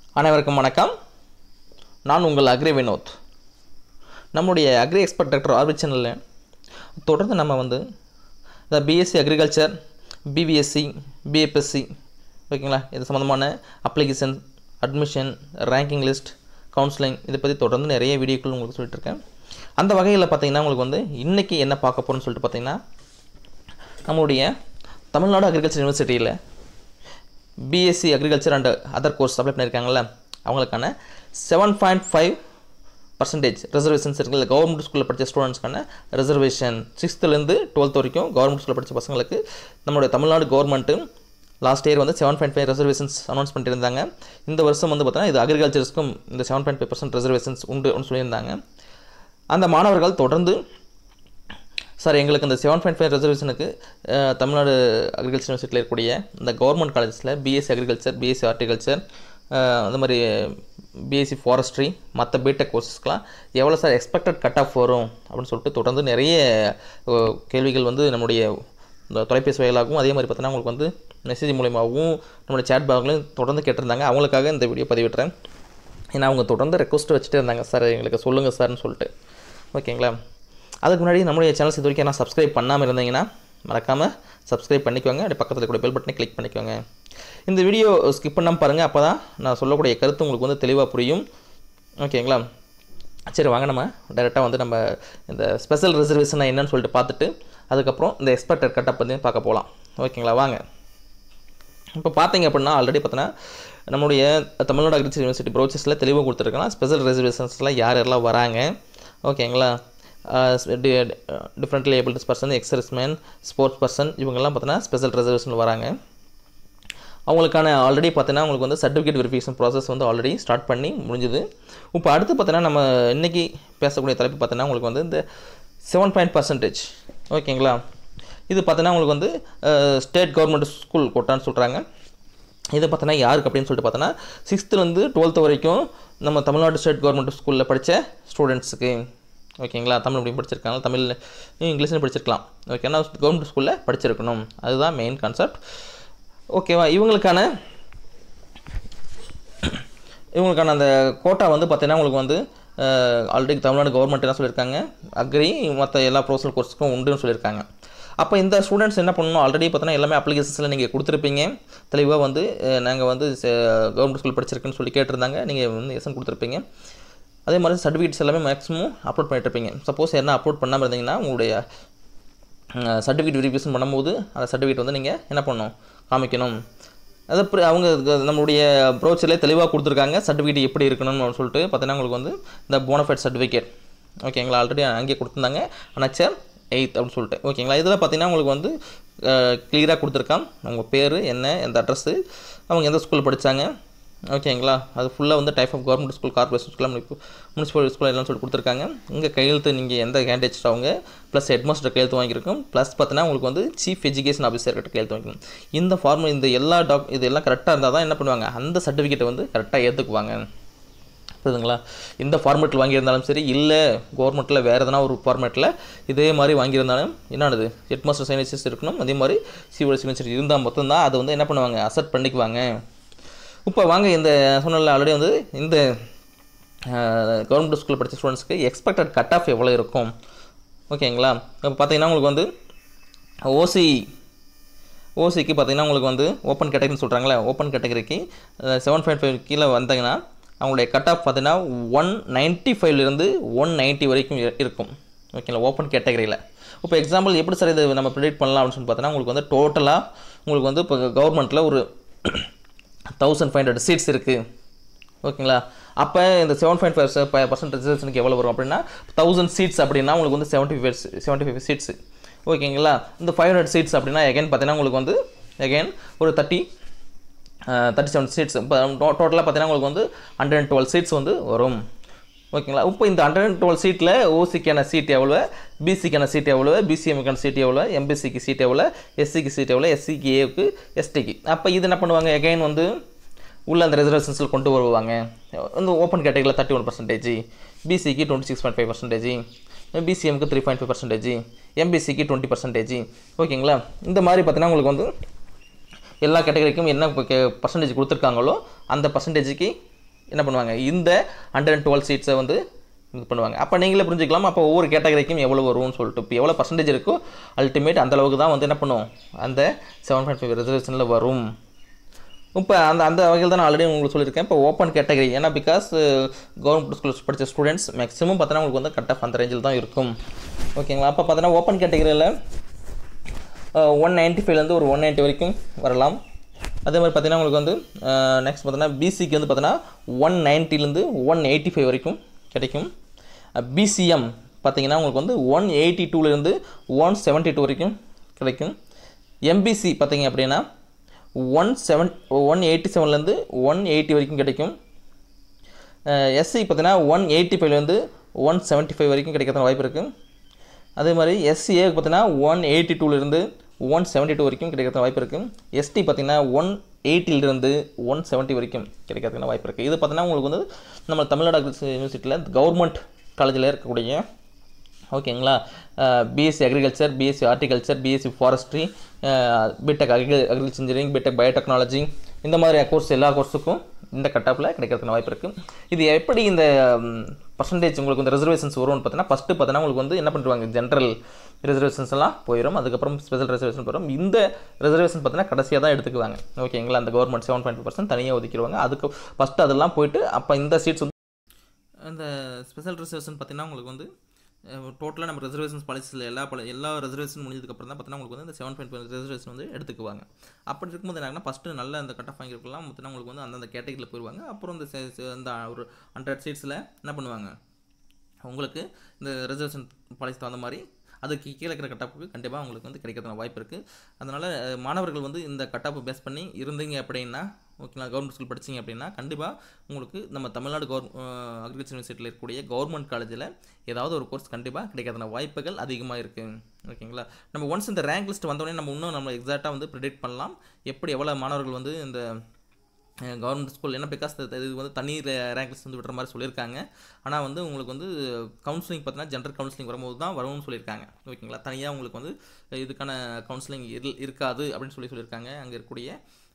அனைவருக்கும் வணக்கம் நான் உங்கள் அக்ரி வினோத் நம்முடைய அக்ரி எக்ஸ்பர்ட் டாக்டர் ஆர்வி சேனலில் தொடர்ந்து நம்ம வந்து இந்த பிஎஸ்சி அக்ரிகல்ச்சர் பிபிஎஸ்சி பிஎஃப்எஸ்சி ஓகேங்களா இது சம்மந்தமான application admission ranking list counselling இதை பற்றி தொடர்ந்து நிறைய வீடியோக்கள் உங்களுக்கு சொல்லிட்டு இருக்கேன் அந்த வகையில் பார்த்தீங்கன்னா உங்களுக்கு வந்து இன்றைக்கி என்ன பார்க்க போகிறோம்னு சொல்லிட்டு பார்த்தீங்கன்னா நம்மளுடைய தமிழ்நாடு அக்ரிகல்ச்சர் யூனிவர்சிட்டியில் BSc agriculture and other course apply பண்ணியிருக்காங்கல்ல அவங்களுக்கான seven point five percentage reservations இருக்குல்ல கவர்மெண்ட் ஸ்கூலில் படித்த ஸ்டூடெண்ட்ஸ்க்கான ரிசர்வேஷன் சிக்ஸ்த்துலேருந்து டுவெல்த் வரைக்கும் கவர்மெண்ட் ஸ்கூலில் படித்த பசங்களுக்கு நம்மளுடைய தமிழ்நாடு கவர்மெண்ட்டு லாஸ்ட் இயர் வந்து seven point five reservations announce பண்ணியிருந்தாங்க இந்த வருஷம் வந்து பார்த்தீங்கன்னா இது அக்ரிகல்ச்சர்ஸ்க்கும் இந்த seven point five percent reservations உண்டு சொல்லியிருந்தாங்க அந்த மாணவர்கள் தொடர்ந்து சார் எங்களுக்கு இந்த செவன் பாயிண்ட் ஃபைவ் ரிசர்வேஷனுக்கு தமிழ்நாடு அக்ரிகல்ச்சர் யூனிவர்சிட்டியில் இருக்கக்கூடிய இந்த கவர்மெண்ட் காலேஜஸில் பிஎஸ்சி அக்ரிகல்ச்சர் பிஎஸ்சி ஹார்டிகல்ச்சர் அந்த மாதிரி பிஎஸ்சி ஃபாரஸ்ட்ரி மற்ற பிடெக் கோர்சஸ்க்கெலாம் எவ்வளோ சார் எக்ஸ்பெக்டட் கட் ஆஃப் வரும் அப்படின்னு சொல்லிட்டு தொடர்ந்து நிறைய அஹ், கேள்விகள் வந்து நம்முடைய இந்த தொலைபேசி வாயிலாகவும் அதே மாதிரி பார்த்தீங்கன்னா உங்களுக்கு வந்து மெசேஜ் மூலியமாகவும் நம்மளுடைய சேட் பாக்லையும் தொடர்ந்து கேட்டிருந்தாங்க அவங்களுக்காக இந்த வீடியோ பதிவிட்டுறேன் ஏன்னா அவங்க தொடர்ந்து ரெக்வஸ்ட் வச்சுட்டே இருந்தாங்க சார் எங்களுக்கு சொல்லுங்கள் சார்னு சொல்லிட்டு ஓகேங்களா அதுக்கு முன்னாடி நம்மளுடைய சேனல்ஸ் இது வரைக்கும் நான் சப்ஸ்கிரைப் பண்ணாமல் இருந்தீங்கன்னா மறக்காமல் சப்ஸ்கிரைப் பண்ணிக்கோங்க அப்படியே பக்கத்தில் கூட பெல் பட்டனை கிளிக் பண்ணிக்கோங்க இந்த வீடியோ ஸ்கிப் பண்ணாமல் பாருங்கள் அப்போ தான் நான் சொல்லக்கூடிய கருத்து உங்களுக்கு வந்து தெளிவாக புரியும் ஓகேங்களா சரி வாங்க நம்ம டைரெக்டாக வந்து நம்ம இந்த ஸ்பெஷல் ரிசர்வேஷன் என்னன்னு சொல்லிட்டு பார்த்துட்டு அதுக்கப்புறம் இந்த எக்ஸ்பெக்டட் கட்டப் பற்றி பார்க்க போகலாம் ஓகேங்களா வாங்க இப்போ பார்த்தீங்க அப்படின்னா ஆல்ரெடி பார்த்தோன்னா நம்முடைய தமிழ்நாடு அக்ரிகல்ச்சர் யூனிவர்சிட்டி ப்ரோச்சஸில் தெளிவாக கொடுத்துருக்கலாம் ஸ்பெஷல் ரெசர்வேஷன்ஸ்லாம் யார் யாரெல்லாம் வராங்க ஓகேங்களா differently ables person exserviceman sports person இவங்கெல்லாம் பார்த்தோன்னா ஸ்பெஷல் ரெசர்வேஷன் வராங்க அவங்களுக்கான ஆல்ரெடி பார்த்தீங்கன்னா உங்களுக்கு வந்து சர்டிஃபிகேட் வெரிஃபிகேஷன் ப்ராசஸ் வந்து ஆல்ரெடி ஸ்டார்ட் பண்ணி முடிஞ்சுது இப்போ அடுத்து பார்த்தீங்கன்னா நம்ம இன்றைக்கி பேசக்கூடிய தலைப்பு பார்த்தீங்கன்னா உங்களுக்கு வந்து இந்த செவன் பாயிண்ட் பர்சன்டேஜ் ஓகேங்களா இது பார்த்தீங்கன்னா உங்களுக்கு வந்து ஸ்டேட் கவர்மெண்ட் ஸ்கூல் கோட்டான்னு சொல்கிறாங்க இது பார்த்தோன்னா யாருக்கு அப்படின்னு சொல்லிட்டு பார்த்தோன்னா சிக்ஸ்த்துலேருந்து டுவெல்த்து வரைக்கும் நம்ம தமிழ்நாடு ஸ்டேட் கவர்மெண்ட் ஸ்கூலில் படித்த ஸ்டூடெண்ட்ஸுக்கு ஓகேங்களா தமிழ் மீடியம் படிச்சிருக்காங்க தமிழ் இங்கிலீஷ்லையும் படிச்சிருக்கலாம் ஓகேனா கவர்மெண்ட் ஸ்கூலில் படிச்சிருக்கணும் அதுதான் மெயின் கான்செப்ட் ஓகேவா இவங்களுக்கான இவங்களுக்கான அந்த கோட்டா வந்து பார்த்தீங்கன்னா உங்களுக்கு வந்து ஆல்ரெடி தமிழ்நாடு கவர்மெண்ட் என்ன சொல்லியிருக்காங்க அக்ரி மற்ற எல்லா ப்ரொஃபஷனல் கோர்ஸுக்கும் உண்டுன்னு சொல்லியிருக்காங்க அப்போ இந்த ஸ்டூடெண்ட்ஸ் என்ன பண்ணணும் ஆல்ரெடி பார்த்தீங்கன்னா எல்லாமே அப்ளிகேஷன்ஸில் நீங்கள் கொடுத்துருப்பீங்க தெளிவாக வந்து நாங்கள் வந்து கவர்மெண்ட் ஸ்கூல் படிச்சிருக்குன்னு சொல்லி கேட்டிருந்தாங்க நீங்கள் வந்து எஸ்என் கொடுத்துருப்பீங்க அதே மாதிரி சர்டிஃபிகேட்ஸ் எல்லாமே மேக்ஸிமம் அப்லோட் பண்ணிட்டுருப்பீங்க சப்போஸ் என்ன அப்லோட் பண்ணாமல் இருந்தீங்கன்னா உங்களுடைய சர்டிஃபிகேட் வெரிஃபிகேஷன் பண்ணும்போது அந்த சர்டிஃபிகேட் வந்து நீங்கள் என்ன பண்ணணும் காமிக்கணும் அது அப்புறம் அவங்க க- நம்மளுடைய ப்ரோச்சர்லேயே தெளிவாக கொடுத்துருக்காங்க சர்டிஃபிகேட் எப்படி இருக்கணும்னு சொல்லிட்டு பார்த்தீங்கன்னா உங்களுக்கு வந்து இந்த போனஃபைட் சர்டிஃபிகேட் ஓகேங்களா ஆல்ரெடி அங்கேயே கொடுத்துருந்தாங்க அனச்சர் எயித் அப்படின்னு சொல்லிட்டு ஓகேங்களா இதில் பார்த்தீங்கன்னா உங்களுக்கு வந்து கிளியராக கொடுத்துருக்கான் உங்கள் பேர் என்ன எந்த அட்ரஸ்ஸு அவங்க எந்த ஸ்கூலில் படித்தாங்க ஓகேங்களா அது ஃபுல்லாக வந்து type of government school corporation school municipal school எல்லாம் சொல்லி கொடுத்துருக்காங்க இங்கே கையெழுத்து நீங்கள் எந்த கேண்டேஜ் அவங்க ப்ளஸ் ஹெட்மாஸ்டர் கையெழுத்து வாங்கியிருக்கும் ப்ளஸ் பார்த்தீங்கன்னா உங்களுக்கு வந்து சீஃப் எஜுகேஷன் ஆஃபீஸர் கிட்ட கையெழுத்து வாங்கிக்கணும் இந்த ஃபார்ம் இந்த எல்லா டாக் இது எல்லாம் கரெக்டாக இருந்தால் தான் என்ன பண்ணுவாங்க அந்த சர்டிஃபிகேட்டை வந்து கரெக்டாக ஏற்றுக்குவாங்க புரியுதுங்களா இந்த ஃபார்மேட்டில் வாங்கியிருந்தாலும் சரி இல்லை கவர்மெண்ட்டில் வேறு எதனா ஒரு ஃபார்மேட்டில் இதே மாதிரி வாங்கியிருந்தாலும் என்னது ஹெட்மாஸ்டர் சைனேச்சர்ஸ் இருக்கணும் அதே மாதிரி சிஓ சிக்னேச்சர் இருந்தால் மட்டும்தான் அதை வந்து என்ன பண்ணுவாங்க அசெப்ட் பண்ணிக்குவாங்க இப்போ வாங்க இந்த சொன்னல ஆல்ரெடி வந்து இந்த கவர்மெண்ட் ஸ்கூலில் படித்த ஸ்டூடெண்ட்ஸ்க்கு எக்ஸ்பெக்டட் கட் ஆஃப் எவ்வளோ இருக்கும் ஓகேங்களா இப்போ பார்த்தீங்கன்னா உங்களுக்கு வந்து ஓசி ஓசிக்கு பார்த்தீங்கன்னா உங்களுக்கு வந்து ஓப்பன் கேட்டகரின்னு சொல்கிறாங்களே ஓப்பன் கேட்டகரிக்கு செவன் பாயிண்ட் ஃபைவ் கீழே வந்தாங்கன்னா அவங்களுடைய கட் ஆஃப் பார்த்தீங்கன்னா ஒன் நைன்ட்டி ஃபைவ்லேருந்து ஒன் நைன்ட்டி வரைக்கும் இரு- இருக்கும் ஓகேங்களா ஓப்பன் கேட்டகரியில் இப்போ எக்ஸாம்பிள் எப்படி சார் இது நம்ம ப்ரிடிக்ட் பண்ணலாம் அப்படின்னு சொல்லி பார்த்தீங்கன்னா உங்களுக்கு வந்து டோட்டலாக உங்களுக்கு வந்து இப்போ கவர்மெண்ட்டில் ஒரு தௌசண்ட் ஃபைவ் ஹண்ட்ரட் சீட்ஸ் இருக்குது ஓகேங்களா அப்போ இந்த செவன் பாயிண்ட் ஃபைவ் பர்சன்ட் ரிசர்வேஷனுக்கு எவ்வளோ வரும் அப்படின்னா தௌசண்ட் சீட்ஸ் அப்படின்னா உங்களுக்கு வந்து seventy five seventy five seats ஓகேங்களா இந்த ஃபைவ் ஹண்ட்ரட் சீட்ஸ் அப்படின்னா எகைன் பார்த்தீங்கன்னா உங்களுக்கு வந்து எகைன் ஒரு தேர்ட்டி தேர்ட்டி செவன் சீட்ஸ் இப்போ டோட்டலாக பார்த்தீங்கன்னா உங்களுக்கு வந்து ஹண்ட்ரட் அண்ட் டுவெல் சீட்ஸ் வந்து வரும் ஓகேங்களா இப்போ இந்த ஹண்ட்ரட் அண்ட் டுவெல் சீட்டில் ஓசிக்கான சீட் எவ்வளோ பிசிக்கான சீட் எவ்வளோ பிசிஎம்க்கான சீட் எவ்வளோ எம்பிசிக்கு சீட் எவ்வளோ எஸ்சிக்கு சீட் எவ்வளோ எஸ்சிக்கு ஏவுக்கு எஸ்டிக்கு அப்போ இது என்ன பண்ணுவாங்க எகைன் வந்து உள்ள அந்த ரிசர்வேஷன்ஸில் கொண்டு வருவாங்க வந்து ஓப்பன் கேட்டகரியில் தேர்ட்டி ஒன் பர்சன்டேஜ் பிசிக்கு twenty six point five percentage பிசிஎம்க்கு த்ரீ பாயிண்ட் ஃபைவ் பர்சன்டேஜ் எம்பிசிக்கு டுவெண்ட்டி பர்சன்டேஜ் ஓகேங்களா இந்த மாதிரி பார்த்தீங்கன்னா உங்களுக்கு வந்து எல்லா கேட்டகரிக்கும் என்ன பர்சன்டேஜ் கொடுத்துருக்காங்களோ அந்த பர்சன்டேஜுக்கு என்ன பண்ணுவாங்க இந்த ஹண்ட்ரட் அண்ட் டுவெல் சீட்ஸை வந்து இது பண்ணுவாங்க அப்போ நீங்களே புரிஞ்சுக்கலாம் அப்போ ஒவ்வொரு கேட்டகரிக்கும் எவ்வளோ வரும்னு சொல்லிட்டு இப்போ எவ்வளோ பர்சன்டேஜ் இருக்கோ அல்டிமேட் அந்த அளவுக்கு தான் வந்து என்ன பண்ணும் அந்த செவன் பாயிண்ட் ஃபைவ் ரிசர்வேஷனில் வரும் இப்போ அந்த அந்த வகையில் தான் நான் ஆல்ரெடி உங்களுக்கு சொல்லியிருக்கேன் இப்போ ஓப்பன் கேட்டகரி ஏன்னா பிகாஸ் கவர்மெண்ட் ஸ்கூல்ஸ் படித்த ஸ்டூடெண்ட்ஸ் மேக்ஸிமம் பார்த்தீங்கன்னா உங்களுக்கு வந்து கட் ஆஃப் அந்த ரேஞ்சில் தான் இருக்கும் ஓகேங்களா அப்போ பார்த்தீங்கன்னா ஓப்பன் கேட்டகரியில் ஒன் நைன்ட்டி ஃபைவ்லேருந்து ஒரு ஒன் நைன்ட்டி வரைக்கும் வரலாம் அதே மாதிரி பார்த்தீங்கன்னா உங்களுக்கு வந்து நெக்ஸ்ட் பார்த்தீங்கன்னா பிசிக்கு வந்து பார்த்தீங்கன்னா ஒன் நைன்ட்டிலேருந்து ஒன் எயிட்டி ஃபைவ் வரைக்கும் கிடைக்கும் பிசிஎம் பார்த்தீங்கன்னா உங்களுக்கு வந்து ஒன் எயிட்டி டூலேருந்து ஒன் செவன்ட்டி டூ வரைக்கும் கிடைக்கும் எம்பிசி பார்த்தீங்க அப்படின்னா ஒன் செவன் ஒன் எயிட்டி செவன்லேருந்து ஒன் எயிட்டி வரைக்கும் கிடைக்கும் எஸ்சி பார்த்தீங்கன்னா ஒன் எயிட்டி ஃபைவ்லேருந்து ஒன் செவன்ட்டி ஃபைவ் வரைக்கும் கிடைக்கிறதுக்கு வாய்ப்பு இருக்குது அதே மாதிரி எஸ்சிஏ பார்த்தீங்கன்னா ஒன் எயிட்டி டூலேருந்து ஒன் செவன்ட்டி டூ வரைக்கும் கிடைக்கிறதுக்கு வாய்ப்பு இருக்குது எஸ்டி பார்த்தீங்கன்னா ஒன் எயிட்டிலிருந்து ஒன் செவன்ட்டி வரைக்கும் கிடைக்கிறதுக்கு வாய்ப்பு இருக்குது இது பார்த்தீங்கன்னா உங்களுக்கு வந்து நம்ம தமிழ்நாடு யூனிவர்சிட்டியில் கவர்மெண்ட் காலேஜில் இருக்கக்கூடிய ஓகேங்களா BSc agriculture BSc horticulture BSc forestry BTech agri agriculture engineering BTech biotechnology இந்த மாதிரி கோர்ஸ் எல்லா கோர்ஸுக்கும் இந்த கட்டாப்பில் கிடைக்கிறதுக்கு வாய்ப்பு இருக்குது இது எப்படி இந்த பர்சன்டேஜ் உங்களுக்கு இந்த ரிசர்வேஷன்ஸ் வரும்னு பார்த்தீங்கன்னா ஃபஸ்ட்டு பார்த்தீங்கன்னா உங்களுக்கு வந்து என்ன பண்ணுவாங்க ஜென்ரல் ரிசர்வேஷன்ஸ் எல்லாம் போயிடும் அதுக்கப்புறம் ஸ்பெஷல் ரிசர்வேஷன் போயிடும் இந்த ரிசர்வேஷன் பார்த்தீங்கன்னா கடைசியாக தான் எடுத்துக்குவாங்க ஓகேங்களா அந்த கவர்மெண்ட் செவன் பாயிண்ட் பர்சன்ட் தனியாக ஒதுக்கிடுவாங்க அதுக்கு ஃபஸ்ட்டு அதெல்லாம் போயிட்டு அப்போ இந்த சீட்ஸ் வந்து இந்த ஸ்பெஷல் ரிசர்வேஷன் பார்த்தீங்கன்னா உங்களுக்கு வந்து டோட்டலாக நம்ம ரிசர்வேஷன்ஸ் பாலிசியில் எல்லா பல எல்லா ரிசர்வேஷன் முடிஞ்சதுக்கப்புறம் தான் பார்த்தீங்கன்னா உங்களுக்கு வந்து இந்த செவன் பாயிண்ட் ரிசர்வேஷன் வந்து எடுத்துக்குவாங்க அப்படி இருக்கும்போது என்னன்னா ஃபஸ்ட்டு நல்ல அந்த கட் ஆஃப் வாங்கியிருக்கலாம் மொத்தம் உங்களுக்கு வந்து அந்தந்த கேட்டகரியில் போயிடுவாங்க அப்புறம் இந்த செ- செ- இந்த ஒரு ஹண்ட்ரட் சீட்ஸில் என்ன பண்ணுவாங்க உங்களுக்கு இந்த ரிசர்வேஷன் பாலிசி தகுந்த மாதிரி அதுக்கு கீழே இருக்கிற கட்டாப்புக்கு கண்டிப்பாக உங்களுக்கு வந்து கிடைக்கிறதுன வாய்ப்பு இருக்குது அதனால் அஹ், மாணவர்கள் வந்து இந்த கட்டாப்பு பேஸ் பண்ணி இருந்தீங்க அப்படின்னா ஓகேங்களா கவர்மெண்ட் ஸ்கூல் படிச்சீங்க அப்படின்னா கண்டிப்பாக உங்களுக்கு நம்ம தமிழ்நாடு கவர் அக்ரிகல்ச்சர் யூனிவர்சிட்டியில் இருக்கக்கூடிய கவர்மெண்ட் காலேஜில் ஏதாவது ஒரு கோர்ஸ் கண்டிப்பாக கிடைக்கிறதுன வாய்ப்புகள் அதிகமாக இருக்குது ஓகேங்களா நம்ம ஒன்ஸ் இந்த ரேங்க் லிஸ்ட் வந்தோடனே நம்ம இன்னும் நம்ம எக்ஸாக்டாக வந்து ப்ரிடிக்ட் பண்ணலாம் எப்படி எவ்வளோ மாணவர்கள் வந்து இந்த கவர்மெண்ட் ஸ்கூல் என்ன பிகாஸ் இது வந்து தனி ரேங்க் லிஸ்ட் வந்து விடுற மாதிரி சொல்லியிருக்காங்க ஆனால் வந்து உங்களுக்கு வந்து கவுன்சிலிங் பார்த்தீங்கன்னா ஜென்ரல் கவுன்சிலிங் வரும்போது தான் வரும்னு சொல்லியிருக்காங்க ஓகேங்களா தனியாக உங்களுக்கு வந்து இதுக்கான கவுன்சிலிங் இரு இருக்காது அப்படின்னு சொல்லி சொல்லியிருக்காங்க அங்கே இருக்கக்கூடிய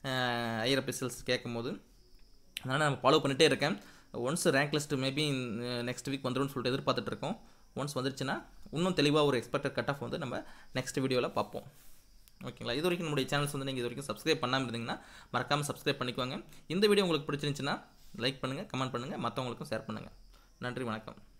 ஐயர் அபிஷியல்ஸ் கேட்கும்போது அதனால் நான் ஃபாலோ பண்ணிகிட்டே இருக்கேன் once rank list maybe next week வந்துடும் சொல்லிட்டு எதிர்பார்த்துட்டு இருக்கோம் ஒன்ஸ் வந்துருச்சுன்னா இன்னும் தெளிவாக ஒரு எக்ஸ்பெக்டட் கட் ஆஃப் வந்து நம்ம நெக்ஸ்ட் வீடியோவில் பார்ப்போம் ஓகேங்களா இது வரைக்கும் நம்முடைய சேனல்ஸ் வந்து நீங்கள் இது வரைக்கும் சப்ஸ்கிரைப் பண்ணாமல் இருந்தீங்கன்னா மறக்காமல் சப்ஸ்கிரைப் பண்ணிக்கோங்க இந்த வீடியோ உங்களுக்கு பிடிச்சிருந்துச்சுன்னா லைக் பண்ணுங்கள் கமெண்ட் பண்ணுங்கள் மற்றவங்களுக்கும் ஷேர் பண்ணுங்கள் நன்றி வணக்கம்